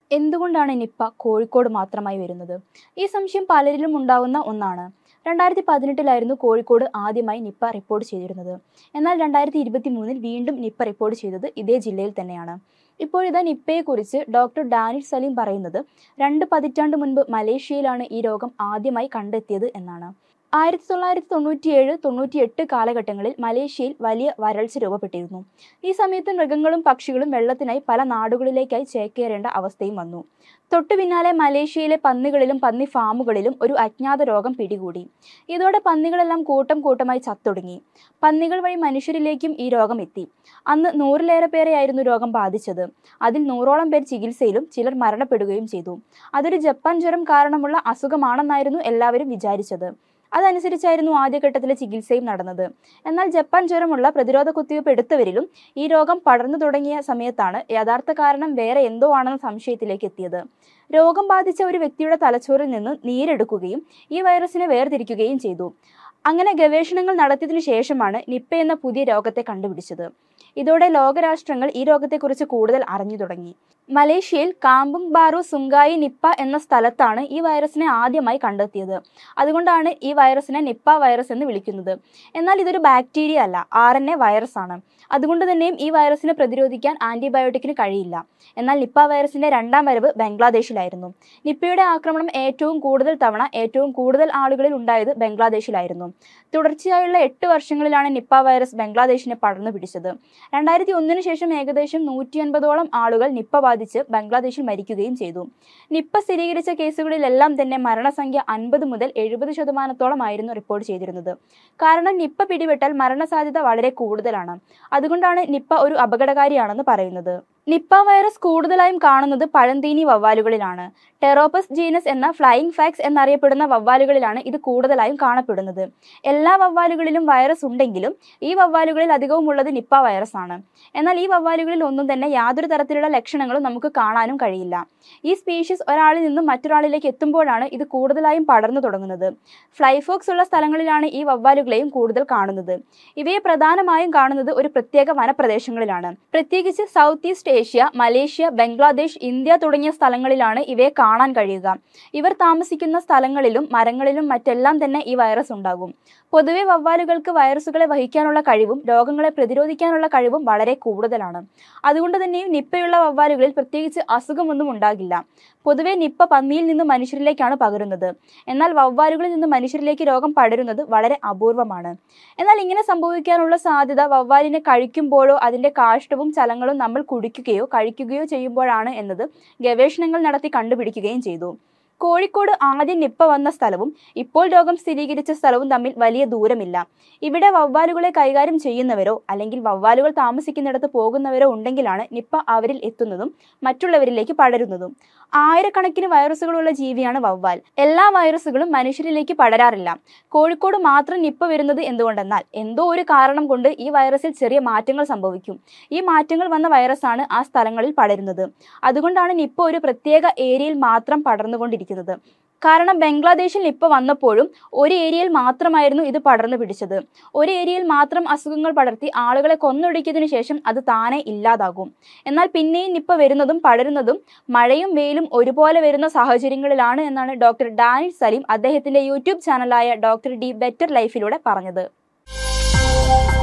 എന്തുകൊണ്ടാണ് നിപ്പ കോഴിക്കോട് മാത്രമായി വരുന്നത് ഈ സംശയം പലരിലും ഉണ്ടാകുന്ന ഒന്നാണ് രണ്ടായിരത്തി പതിനെട്ടിലായിരുന്നു കോഴിക്കോട് ആദ്യമായി നിപ്പ റിപ്പോർട്ട് ചെയ്തിരുന്നത് എന്നാൽ രണ്ടായിരത്തി ഇരുപത്തി മൂന്നിൽ വീണ്ടും നിപ്പ റിപ്പോർട്ട് ചെയ്തത് ഇതേ ജില്ലയിൽ തന്നെയാണ് ഇപ്പോഴിതാ നിപ്പയെക്കുറിച്ച് ഡോക്ടർ ഡാനിഷ് സലീം പറയുന്നത് രണ്ട് പതിറ്റാണ്ട് മുൻപ് മലേഷ്യയിലാണ് ഈ രോഗം ആദ്യമായി കണ്ടെത്തിയത് എന്നാണ് ആയിരത്തി തൊള്ളായിരത്തി തൊണ്ണൂറ്റിയേഴ് തൊണ്ണൂറ്റിയെട്ട് കാലഘട്ടങ്ങളിൽ മലേഷ്യയിൽ വലിയ വരൾച്ച രൂപപ്പെട്ടിരുന്നു ഈ സമയത്ത് മൃഗങ്ങളും പക്ഷികളും വെള്ളത്തിനായി പല നാടുകളിലേക്കായി ചേക്കേറേണ്ട അവസ്ഥയും വന്നു തൊട്ടു പിന്നാലെ മലേഷ്യയിലെ പന്നികളിലും പന്നി ഫാമുകളിലും ഒരു അജ്ഞാത രോഗം പിടികൂടി ഇതോടെ പന്നികളെല്ലാം കൂട്ടം കൂട്ടമായി ചത്തൊടുങ്ങി പന്നികൾ വഴി മനുഷ്യരിലേക്കും ഈ രോഗം എത്തി അന്ന് നൂറിലേറെ പേരെയായിരുന്നു രോഗം ബാധിച്ചത് അതിൽ നൂറോളം പേർ ചികിത്സയിലും ചിലർ മരണപ്പെടുകയും ചെയ്തു അതൊരു ജപ്പാൻ ജ്വരം കാരണമുള്ള അസുഖമാണെന്നായിരുന്നു എല്ലാവരും വിചാരിച്ചത് അതനുസരിച്ചായിരുന്നു ആദ്യഘട്ടത്തിലെ ചികിത്സയും നടന്നത് എന്നാൽ ജപ്പാൻ ജ്വരമുള്ള പ്രതിരോധ കുത്തിവയ്പ് എടുത്തവരിലും ഈ രോഗം പടർന്നു തുടങ്ങിയ സമയത്താണ് യഥാർത്ഥ കാരണം വേറെ എന്തോ ആണെന്ന സംശയത്തിലേക്ക് എത്തിയത് രോഗം ബാധിച്ച ഒരു വ്യക്തിയുടെ തലച്ചോറിൽ നിന്ന് നീരെടുക്കുകയും ഈ വൈറസിനെ വേർതിരിക്കുകയും ചെയ്തു അങ്ങനെ ഗവേഷണങ്ങൾ നടത്തിയതിനു ശേഷമാണ് നിപ്പ എന്ന പുതിയ രോഗത്തെ കണ്ടുപിടിച്ചത് ഇതോടെ ലോകരാഷ്ട്രങ്ങൾ ഈ രോഗത്തെക്കുറിച്ച് കൂടുതൽ അറിഞ്ഞു തുടങ്ങി മലേഷ്യയിൽ കാമ്പുങ് ബാറു സുങ്കായി നിപ്പ എന്ന സ്ഥലത്താണ് ഈ വൈറസിനെ ആദ്യമായി കണ്ടെത്തിയത് അതുകൊണ്ടാണ് ഈ വൈറസിനെ നിപ്പ വൈറസ് എന്ന് വിളിക്കുന്നത് എന്നാൽ ഇതൊരു ബാക്ടീരിയ അല്ല ആർ എൻ എ വൈറസ് ആണ് അതുകൊണ്ട് തന്നെയും ഈ വൈറസിനെ പ്രതിരോധിക്കാൻ ആന്റിബയോട്ടിക്കിന് കഴിയില്ല എന്നാൽ നിപ്പ വൈറസിന്റെ രണ്ടാം വരവ് ബംഗ്ലാദേശിലായിരുന്നു നിപ്പയുടെ ആക്രമണം ഏറ്റവും കൂടുതൽ തവണ ഏറ്റവും കൂടുതൽ ആളുകളിൽ ഉണ്ടായത് ബംഗ്ലാദേശിലായിരുന്നു തുടർച്ചയായുള്ള എട്ട് വർഷങ്ങളിലാണ് നിപ്പ വൈറസ് ബംഗ്ലാദേശിനെ പടർന്നു പിടിച്ചത് രണ്ടായിരത്തി ഒന്നിനു ശേഷം ഏകദേശം നൂറ്റി അൻപതോളം ആളുകൾ നിപ്പ ബാധിച്ച് ബംഗ്ലാദേശിൽ മരിക്കുകയും ചെയ്തു നിപ്പ സ്ഥിരീകരിച്ച കേസുകളിലെല്ലാം തന്നെ മരണസംഖ്യ അൻപത് മുതൽ എഴുപത് ശതമാനത്തോളമായിരുന്നു റിപ്പോർട്ട് ചെയ്തിരുന്നത് കാരണം നിപ്പ പിടിപെട്ടാൽ മരണസാധ്യത വളരെ കൂടുതലാണ് അതുകൊണ്ടാണ് നിപ്പ ഒരു അപകടകാരിയാണെന്ന് പറയുന്നത് നിപ്പ വൈറസ് കൂടുതലായും കാണുന്നത് പഴന്തീനി വവ്വാലുകളിലാണ് ടെറോപ്പസ് ജീനസ് എന്ന ഫ്ലൈയിങ് ഫാക്സ് എന്നറിയപ്പെടുന്ന വവ്വാലുകളിലാണ് ഇത് കൂടുതലായും കാണപ്പെടുന്നത് എല്ലാ വവ്വാലുകളിലും വൈറസ് ഉണ്ടെങ്കിലും ഈ വവ്വാലുകളിൽ അധികവും ഉള്ളത് നിപ്പ വൈറസ് ആണ് എന്നാൽ ഈ വവ്വാലുകളിൽ ഒന്നും തന്നെ യാതൊരു തരത്തിലുള്ള ലക്ഷണങ്ങളും നമുക്ക് കാണാനും കഴിയില്ല ഈ സ്പീഷീസ് ഒരാളിൽ നിന്നും മറ്റൊരാളിലേക്ക് എത്തുമ്പോഴാണ് ഇത് കൂടുതലായും പടർന്നു തുടങ്ങുന്നത് ഫ്ലൈഫോക്സ് ഉള്ള സ്ഥലങ്ങളിലാണ് ഈ വവ്വാലുകളെയും കൂടുതൽ കാണുന്നത് ഇവയെ പ്രധാനമായും കാണുന്നത് ഒരു പ്രത്യേക വനപ്രദേശങ്ങളിലാണ് പ്രത്യേകിച്ച് south east Asia Malaysia Bangladesh India തുടങ്ങിയ സ്ഥലങ്ങളിലാണ് ഇവയെ കാണാൻ കഴിയുക ഇവർ താമസിക്കുന്ന സ്ഥലങ്ങളിലും മരങ്ങളിലും മറ്റെല്ലാം തന്നെ ഈ വൈറസ് ഉണ്ടാകും പൊതുവെ വവ്വാലുകൾക്ക് വൈറസുകളെ വഹിക്കാനുള്ള കഴിവും രോഗങ്ങളെ പ്രതിരോധിക്കാനുള്ള കഴിവും വളരെ കൂടുതലാണ് അതുകൊണ്ട് തന്നെയും നിപ്പയുള്ള വവ്വാലുകളിൽ പ്രത്യേകിച്ച് അസുഖമൊന്നും ഉണ്ടാകില്ല പൊതുവെ നിപ്പ പന്നിയിൽ നിന്ന് മനുഷ്യരിലേക്കാണ് പകരുന്നത് എന്നാൽ വവ്വാലുകളിൽ നിന്ന് മനുഷ്യരിലേക്ക് രോഗം പടരുന്നത് വളരെ അപൂർവമാണ് എന്നാൽ ഇങ്ങനെ സംഭവിക്കാനുള്ള സാധ്യത വവ്വാലിനെ കഴിക്കുമ്പോഴോ അതിന്റെ കാഷ്ടവും ചലങ്ങളും നമ്മൾ കുടിക്കുകയോ കഴിക്കുകയോ ചെയ്യുമ്പോഴാണ് എന്നത് ഗവേഷണങ്ങൾ നടത്തി കണ്ടുപിടിക്കുകയും ചെയ്തു കോഴിക്കോട് ആദ്യം നിപ്പ വന്ന സ്ഥലവും ഇപ്പോൾ രോഗം സ്ഥിരീകരിച്ച സ്ഥലവും തമ്മിൽ വലിയ ദൂരമില്ല ഇവിടെ വവ്വാലുകളെ കൈകാര്യം ചെയ്യുന്നവരോ അല്ലെങ്കിൽ വവ്വാലുകൾ താമസിക്കുന്നിടത്ത് പോകുന്നവരോ ഉണ്ടെങ്കിലാണ് നിപ്പ അവരിൽ എത്തുന്നതും മറ്റുള്ളവരിലേക്ക് പടരുന്നതും ആയിരക്കണക്കിന് വൈറസുകളുള്ള ജീവിയാണ് വവ്വാൽ എല്ലാ വൈറസുകളും മനുഷ്യരിലേക്ക് പടരാറില്ല കോഴിക്കോട് മാത്രം നിപ്പ വരുന്നത് എന്തുകൊണ്ടെന്നാൽ എന്തോ ഒരു കാരണം കൊണ്ട് ഈ വൈറസിൽ ചെറിയ മാറ്റങ്ങൾ സംഭവിക്കും ഈ മാറ്റങ്ങൾ വന്ന വൈറസാണ് ആ സ്ഥലങ്ങളിൽ പടരുന്നത് അതുകൊണ്ടാണ് നിപ്പ ഒരു പ്രത്യേക ഏരിയയിൽ മാത്രം പടർന്നുകൊണ്ടിരിക്കുന്നത് കാരണം ബംഗ്ലാദേശിൽ നിപ്പ വന്നപ്പോഴും ഒരു ഏരിയയിൽ മാത്രമായിരുന്നു ഇത് പടർന്നു പിടിച്ചത് ഒരു ഏരിയയിൽ മാത്രം അസുഖങ്ങൾ പടർത്തി ആളുകളെ കൊന്നൊടുക്കിയതിനു ശേഷം അത് താനെ ഇല്ലാതാകും എന്നാൽ പിന്നെയും നിപ്പ വരുന്നതും പടരുന്നതും മഴയും വെയിലും ഒരുപോലെ വരുന്ന സാഹചര്യങ്ങളിലാണ് എന്നാണ് ഡോക്ടർ ഡാനിഷ് സലീം അദ്ദേഹത്തിന്റെ യൂട്യൂബ് ചാനലായ ഡോക്ടർ ഡി ബെറ്റർ ലൈഫിലൂടെ പറഞ്ഞത്